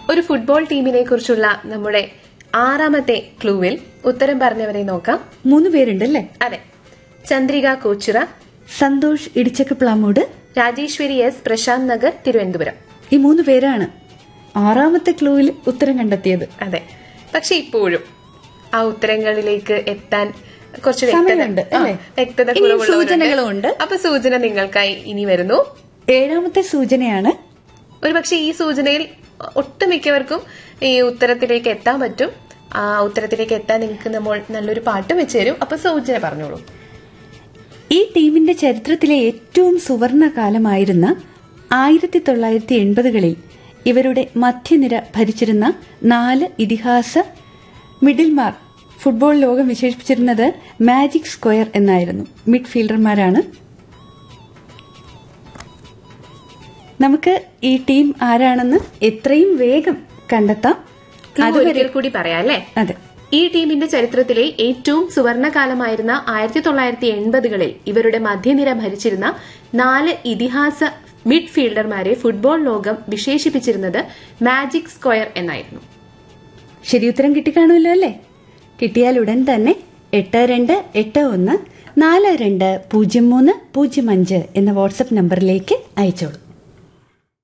ഒരു ഫുട്ബോൾ ടീമിനെ കുറിച്ചുള്ള നമ്മുടെ ആറാമത്തെ ക്ലൂവിൽ ഉത്തരം പറഞ്ഞവരെ നോക്കാം മൂന്ന് പേരുണ്ടല്ലേ അതെ ചന്ദ്രിക കോച്ചിറ സന്തോഷ് ഇടിച്ചക്ക പ്ലാമൂട് രാജേശ്വരി എസ് പ്രശാന്ത് നഗർ തിരുവനന്തപുരം ഈ മൂന്ന് പേരാണ് ആറാമത്തെ ക്ലൂവിൽ ഉത്തരം കണ്ടെത്തിയത് അതെ പക്ഷെ ഇപ്പോഴും ആ ഉത്തരങ്ങളിലേക്ക് എത്താൻ കുറച്ച് വ്യക്തത സമയമുണ്ട്, ആ, അല്ലേ? വ്യക്തത ഇനിയും കുറവുള്ളവരുണ്ട്. സൂചനകളും ഉണ്ട്. അപ്പൊ സൂചന നിങ്ങൾക്കായി ഇനി വരുന്നു ഏഴാമത്തെ സൂചനയാണ് ഒരുപക്ഷെ ഈ സൂചനയിൽ ഒട്ടുമിക്കവർക്കും ഈ ഉത്തരത്തിലേക്ക് എത്താൻ പറ്റും ആ ഉത്തരത്തിലേക്ക് എത്താൻ നിങ്ങൾക്ക് നമ്മൾ നല്ലൊരു പാട്ടും വെച്ച് തരും അപ്പൊ സൂചന പറഞ്ഞോളൂ ഈ ടീമിന്റെ ചരിത്രത്തിലെ ഏറ്റവും സുവർണ കാലമായിരുന്ന ആയിരത്തി തൊള്ളായിരത്തി എൺപതുകളിൽ ഇവരുടെ മധ്യനിര ഭരിച്ചിരുന്ന നാല് ഇതിഹാസ മിഡിൽമാർ ഫുട്ബോൾ ലോകം വിശേഷിപ്പിച്ചിരുന്നത് മാജിക് സ്ക്വയർ എന്നായിരുന്നു മിഡ്ഫീൽഡർമാരാണ് നമുക്ക് ഈ ടീം ആരാണെന്ന് എത്രയും വേഗം കണ്ടെത്താം ക്ലൂ അതുവരെ ഒരിക്കൽ കൂടി പറയാം അല്ലേ അതെ ഈ ടീമിന്റെ ചരിത്രത്തിലെ ഏറ്റവും സുവർണകാലമായിരുന്ന ആയിരത്തി തൊള്ളായിരത്തി എൺപതുകളിൽ ഇവരുടെ മധ്യനിര ഭരിച്ചിരുന്ന നാല് ഇതിഹാസ മിഡ്ഫീൽഡർമാരെ ഫുട്ബോൾ ലോകം വിശേഷിപ്പിച്ചിരുന്നത് മാജിക് സ്ക്വയർ എന്നായിരുന്നു ശരി ഉത്തരം കിട്ടിക്കാണുമല്ലോ അല്ലേ കിട്ടിയാൽ ഉടൻ തന്നെ എട്ട് രണ്ട് എട്ട് ഒന്ന് നാല് രണ്ട് പൂജ്യം മൂന്ന് പൂജ്യം അഞ്ച് എന്ന വാട്സപ്പ് നമ്പറിലേക്ക് അയച്ചോളൂ